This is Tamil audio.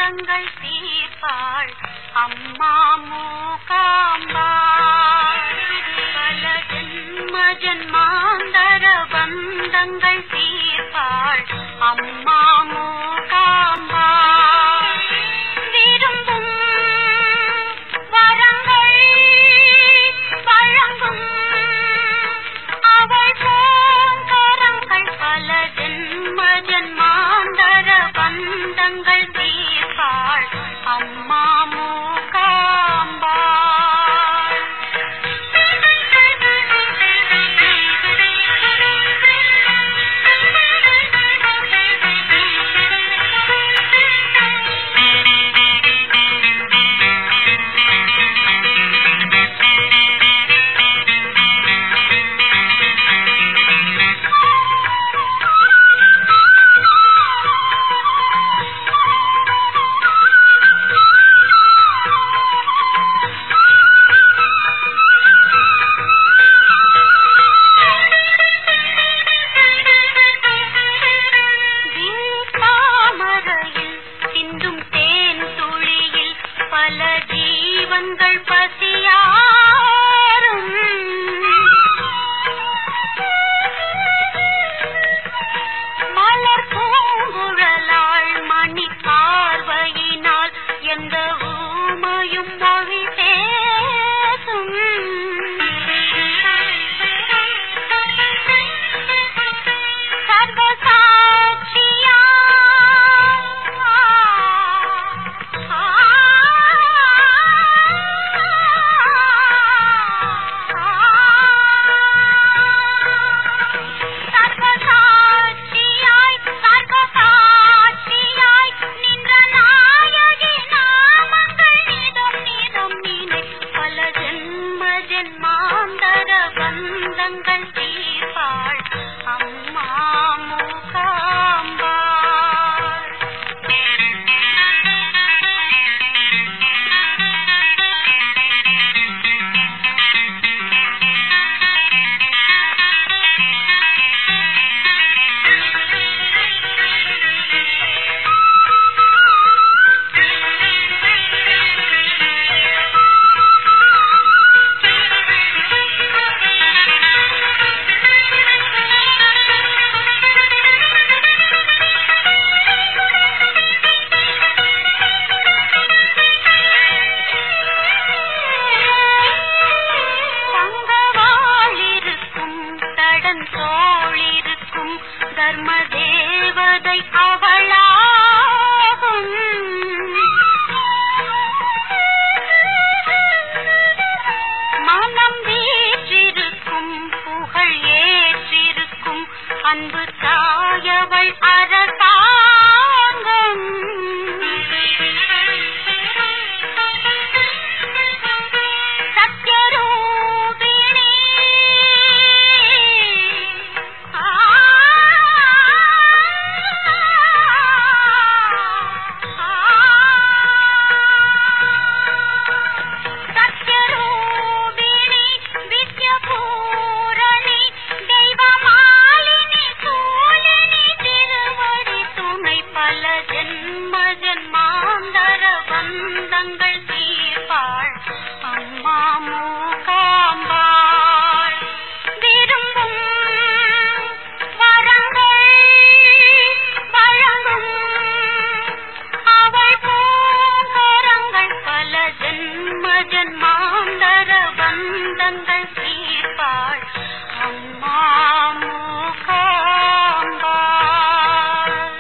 பந்தங்கள் தீர்ப்பாள் அம்மா மூகாம்பாள் பல ஜென்ம ஜென்மாந்தர பந்தங்கள் தீர்ப்பாள் அம்மா மூகாம்பாள் விரும்பும் வரங்கள் வழங்கும் அவள் பூங்கரங்கள் பல ஜென்ம ஜென்மாந்தர பந்தங்கள் தீர்ப்பாள் அம்மா மூகாம்பாள் தாமரையில் சிந்தும் தேன் துளியில் பல ஜீவன்கள் பசியாரும் மலர் பூங்குழலாள் மணி பார்வையினால் எந்த ஊமையும் மொழி பேசும் சர்வசாட்சியா சர்வசாட்சியாய் சர்வசாட்சியாய் நின்ற நாயகி நாமங்கள் நீதம் நீதம் நீனை பல ஜென்ம ஜென்மாந்தர பந்தங்கள் தீர்ப்பாள் அம்மா மூகாம்பாள் தங்கவாளிருக்கும் தடன் தோளிருக்கும் தர்ம தேவதை அவளாகும் மனம் வீற்றிருக்கும் புகழ் ஏற்றிருக்கும் அன்பு தாயவள் அரசாங்கம் சத்யரூபிணி சத்யரூபிணி வித்யபூரணி தெய்வமாலினி சூலினி திருவடி துணை பல ஜென்ம ஜென்மாந்தர பந்தங்கள் தீர்ப்பாள் அம்மா மூகாம்பாள் விரும்பும் வரங்கள் வழங்கும் அவள் பூங்கரங்கள் பல ஜென்ம ஜென்மாந்தர பந்தங்கள் தீர்ப்பாள்